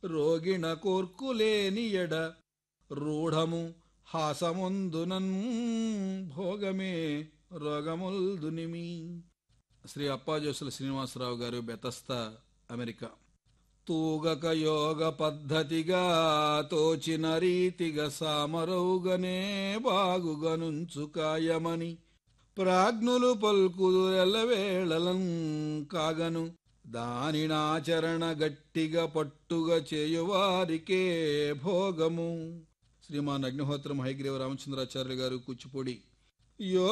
రోగిణ కోర్కులేని ఎడ రూఢము హాసముందునన్ భోగమే రోగముల్దునిమి శ్రీ అప్పాజోసుల శ్రీనివాసరావు గారు బెతస్త అమెరికా తూగక యోగ పద్ధతిగా తోచిన రీతిగా సామరౌగనే బాగుగనుంచు కాయమని ప్రాజ్ఞులు పల్కుదు ఎల్లవేళలం కాగను దానినాచరణ గట్టిగా పట్టుగా చేయువారికే భోగము శ్రీమాన్ అగ్నిహోత్రం హైగ్రీవ రామచంద్రాచార్యులు గారు కూచిపూడి యో